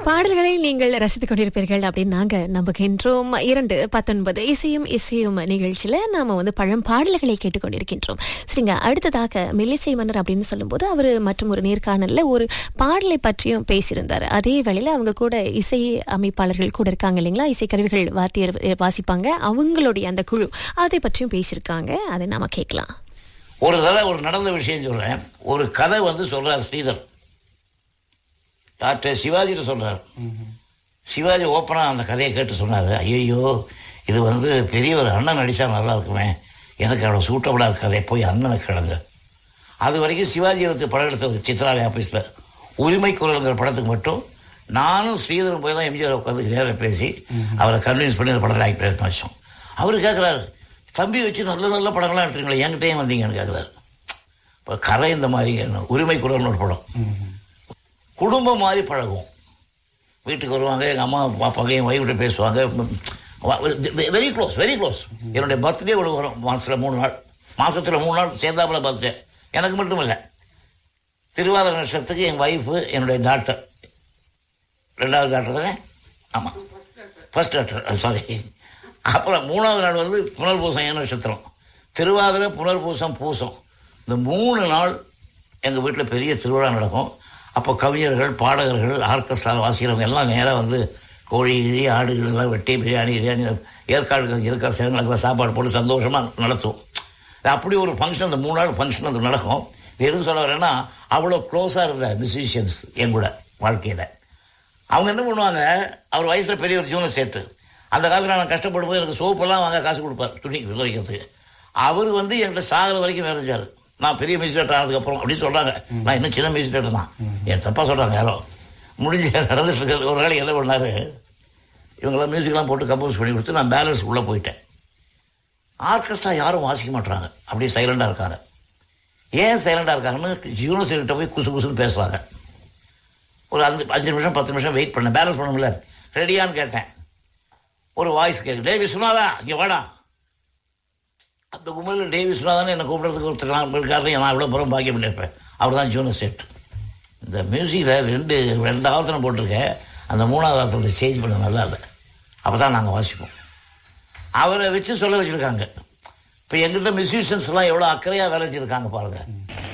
பாடல்களை நீங்கள் ரசித்துக் கொண்டிருப்பீர்கள் அப்படின்னு நாங்க நம்புகின்றோம் இரண்டு பத்தொன்பது இசையும் இசையும் நிகழ்ச்சியில நாம வந்து பழம் பாடல்களை கேட்டுக்கொண்டிருக்கின்றோம் சரிங்க அடுத்ததாக மெல்லிசை மன்னர் அப்படின்னு சொல்லும்போது அவர் மற்றும் ஒரு நேர்காணல்ல ஒரு பாடலை பற்றியும் பேசியிருந்தார் அதே வேளையில அவங்க கூட இசை அமைப்பாளர்கள் கூட இருக்காங்க இல்லைங்களா இசைக்கருவிகள் வாத்தியர் வாசிப்பாங்க அவங்களுடைய அந்த குழு அதை பற்றியும் பேசியிருக்காங்க அதை நாம கேட்கலாம் ஒரு தடவை ஒரு நடந்த விஷயம் சொல்றேன் ஒரு கதை வந்து சொல்றார் ஸ்ரீதர் டாக்டர் சிவாஜிட்ட சொல்றாரு சிவாஜி ஓப்பனா அந்த கதையை கேட்டு சொன்னாரு ஐயோ இது வந்து பெரிய ஒரு அண்ணன் நடிச்சா நல்லா இருக்குமே எனக்கு அவ்வளோ சூட்டபுளாக இருக்காதே போய் அண்ணனை கிடங்க அது வரைக்கும் சிவாஜி எடுத்து படம் எடுத்த ஒரு சித்ராலய ஆஃபீஸில் உரிமை குரலுங்கிற படத்துக்கு மட்டும் நானும் ஸ்ரீதரும் போய் தான் எம்ஜிஆர் உட்காந்து நேரில் பேசி அவரை கன்வின்ஸ் பண்ணி அந்த படத்தில் ஆக்ட் பண்ண வச்சோம் அவர் கேட்குறாரு தம்பி வச்சு நல்ல நல்ல படங்கள்லாம் எடுத்துருங்களேன் என்கிட்டயும் வந்தீங்கன்னு கேட்குறாரு இப்போ கதை இந்த மாதிரி உரிமை குரல்னு ஒரு படம் குடும்பம் மாதிரி பழகுவோம் வீட்டுக்கு வருவாங்க எங்கள் அம்மா பாப்பாங்க என் ஒய்ஃப்கிட்ட பேசுவாங்க வெரி க்ளோஸ் வெரி க்ளோஸ் என்னுடைய பர்த்டே ஒரு வரும் மாதத்தில் மூணு நாள் மாதத்தில் மூணு நாள் சேர்ந்தாப்புல பர்த்டே எனக்கு மட்டும் இல்லை திருவாதிர நட்சத்திரத்துக்கு என் ஒய்ஃபு என்னுடைய டாக்டர் ரெண்டாவது டாக்டர் தானே ஆமாம் ஃபர்ஸ்ட் டாக்டர் சாரி அப்புறம் மூணாவது நாள் வந்து புனர்பூசம் என் நட்சத்திரம் திருவாதிரை புனர்பூசம் பூசம் இந்த மூணு நாள் எங்கள் வீட்டில் பெரிய திருவிழா நடக்கும் அப்போ கவிஞர்கள் பாடகர்கள் ஆர்கெஸ்ட்ரா வாசிக்கிறவங்க எல்லாம் நேராக வந்து கோழி கிழி ஆடுகள் எல்லாம் வெட்டி பிரியாணி பிரியாணி ஏற்காடு இருக்கிற சேனங்களுக்கெல்லாம் சாப்பாடு போட்டு சந்தோஷமாக நடத்துவோம் அப்படி ஒரு ஃபங்க்ஷன் அந்த மூணு நாள் ஃபங்க்ஷன் அது நடக்கும் இது எதுவும் சொல்ல வரேன்னா அவ்வளோ க்ளோஸாக இருந்த மியூசிஷியன்ஸ் என் கூட வாழ்க்கையில் அவங்க என்ன பண்ணுவாங்க அவர் வயசில் பெரிய ஒரு ஜூனியர் சேட்டு அந்த காலத்தில் நான் கஷ்டப்படும் போது எனக்கு சோப்பெல்லாம் வாங்க காசு கொடுப்பார் துணி துவைக்கிறதுக்கு அவர் வந்து என்கிட்ட சாகிற வரைக்கும் நிறைஞ்சார் நான் பெரிய மியூசிக் ஆனதுக்கப்புறம் அப்படின்னு சொல்கிறாங்க நான் இன்னும் சின்ன மியூசிக் தான் என் தப்பாக சொல்கிறாங்க யாரோ முடிஞ்சு நடந்துட்டு இருக்கிறது ஒரு நாளைக்கு என்ன பண்ணார் இவங்கெல்லாம் மியூசிக்லாம் போட்டு கம்போஸ் பண்ணி கொடுத்து நான் பேலன்ஸ் உள்ளே போயிட்டேன் ஆர்கெஸ்ட்ரா யாரும் வாசிக்க மாட்டாங்க அப்படியே சைலண்டாக இருக்காங்க ஏன் சைலண்டாக இருக்காங்கன்னு யூனிவர்சிட்டிகிட்ட போய் குசு குசுன்னு பேசுவாங்க ஒரு அஞ்சு அஞ்சு நிமிஷம் பத்து நிமிஷம் வெயிட் பண்ணேன் பேலன்ஸ் பண்ண ரெடியான்னு கேட்டேன் ஒரு வாய்ஸ் கேட்கு டே விஸ்வநாதா இங்கே வாடா அந்த கும்பலில் டே விஸ்வநாதன் என்னை கூப்பிட்றதுக்கு ஒருத்தர் நான் இருக்காரு நான் இவ்வளோ புறம் பாக்கியம் பண்ணியிருப்பேன் அவர் தான் ஜூனியர் செட் இந்த மியூசிக்கில் ரெண்டு ரெண்டு ஆவர்த்தனம் போட்டிருக்கேன் அந்த மூணாவது ஆவர்த்தனத்தை சேஞ்ச் பண்ண நல்லா இல்லை அப்போ தான் நாங்கள் வாசிப்போம் அவரை வச்சு சொல்ல வச்சுருக்காங்க இப்போ எங்கிட்ட மியூசிஷியன்ஸ்லாம் எவ்வளோ அக்கறையாக வேலை செஞ்சுருக்காங்க பாருங்கள்